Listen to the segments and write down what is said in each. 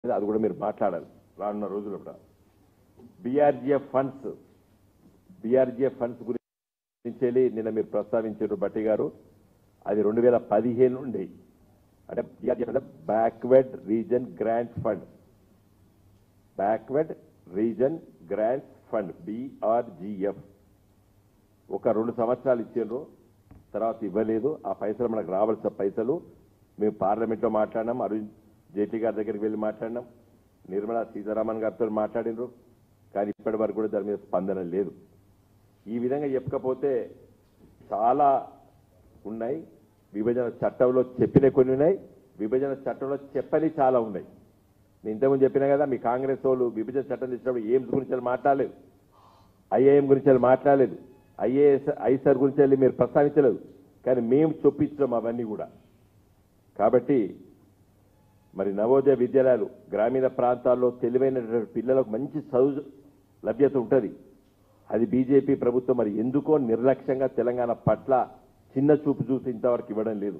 అది కూడా మీరు మాట్లాడాలి రానున్న రోజుల్లో కూడా బీఆర్జీఎఫ్ ఫండ్స్ బీఆర్జీఎఫ్ ఫండ్స్ గురించి వెళ్ళి నిన్న మీరు ప్రస్తావించారు బట్టి గారు అది రెండు వేల పదిహేను నుండి అంటే BRGF backward region grant fund backward region grant fund BRGF ఒక రెండు సంవత్సరాలు ఇచ్చిండ్రు తర్వాత ఇవ్వలేదు ఆ పైసలు మనకు రావాల్సిన పైసలు మేము పార్లమెంట్లో మాట్లాడినాం అరుణ్ జైట్లీ గారి దగ్గరికి వెళ్ళి మాట్లాడినాం నిర్మలా సీతారామన్ గారితో మాట్లాడినరు కానీ ఇప్పటి వరకు కూడా దాని మీద స్పందన లేదు ఈ విధంగా చెప్పకపోతే చాలా ఉన్నాయి విభజన చట్టంలో చెప్పిన కొన్ని ఉన్నాయి విభజన చట్టంలో చెప్పని చాలా ఉన్నాయి నేను ఇంతకుముందు చెప్పినా కదా మీ కాంగ్రెస్ వాళ్ళు విభజన చట్టం తెచ్చినప్పుడు ఎయిమ్స్ గురించి వాళ్ళు మాట్లాడలేదు ఐఏఎం గురించి వాళ్ళు మాట్లాడలేదు ఐఏఎస్ ఐసర్ గురించి వెళ్ళి మీరు ప్రస్తావించలేదు కానీ మేము చొప్పించాం అవన్నీ కూడా కాబట్టి మరి నవోదయ విద్యాలయాలు గ్రామీణ ప్రాంతాల్లో తెలివైనటువంటి పిల్లలకు మంచి చదువు లభ్యత ఉంటుంది అది బీజేపీ ప్రభుత్వం మరి ఎందుకో నిర్లక్ష్యంగా తెలంగాణ పట్ల చిన్న చూపు చూసి ఇంతవరకు ఇవ్వడం లేదు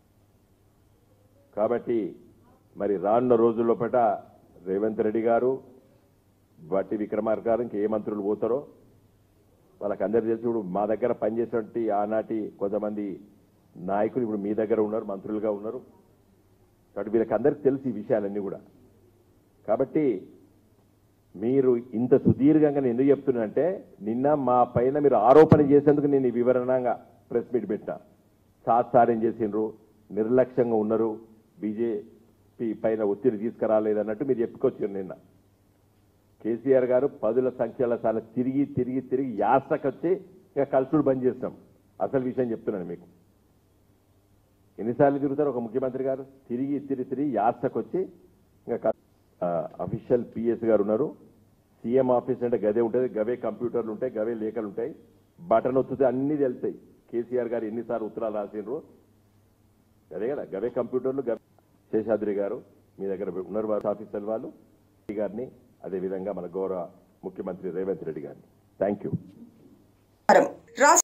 కాబట్టి మరి రానున్న రోజుల్లోపట రేవంత్ రెడ్డి గారు బట్టి విక్రమార్క గారు ఇంక ఏ మంత్రులు పోతారో వాళ్ళకి అందరు తెలిసి ఇప్పుడు మా దగ్గర పనిచేసినటువంటి ఆనాటి కొంతమంది నాయకులు ఇప్పుడు మీ దగ్గర ఉన్నారు మంత్రులుగా ఉన్నారు కాబట్టి వీళ్ళకి అందరికి తెలుసు ఈ విషయాలన్నీ కూడా కాబట్టి మీరు ఇంత సుదీర్ఘంగా నేను ఎందుకు చెప్తున్నా నిన్న మా పైన మీరు ఆరోపణ చేసేందుకు నేను ఈ వివరణంగా ప్రెస్ మీట్ పెట్టినా సాత్సారం చేసిండ్రు నిర్లక్ష్యంగా ఉన్నారు బీజేపీ పైన ఒత్తిడి తీసుకురాలేదన్నట్టు మీరు చెప్పుకొచ్చారు నిన్న కేసీఆర్ గారు పదుల సంఖ్యల సార్లు తిరిగి తిరిగి తిరిగి యాసకొచ్చి ఇక కలుసుడు బంద్ చేస్తాం అసలు విషయం చెప్తున్నాను మీకు ఎన్నిసార్లు తిరుగుతారు ఒక ముఖ్యమంత్రి గారు తిరిగి తిరిగి తిరిగి యాసకొచ్చి ఇంకా అఫీషియల్ పిఎస్ గారు ఉన్నారు సీఎం ఆఫీస్ అంటే గదే ఉంటుంది గవే కంప్యూటర్లు ఉంటాయి గవే లేఖలు ఉంటాయి బటన్ ఒత్తితే అన్ని తెలుస్తాయి కేసీఆర్ గారు ఎన్నిసార్లు ఉత్తరాలు రాసిండ్రు అదే కదా గవే కంప్యూటర్లు గవే శేషాద్రి గారు మీ దగ్గర ఉన్నారు వారు ఆఫీసర్ వాళ్ళు ఈ గారిని అదేవిధంగా మన గౌరవ ముఖ్యమంత్రి రేవంత్ రెడ్డి గారిని థ్యాంక్ యూ రాష్ట్ర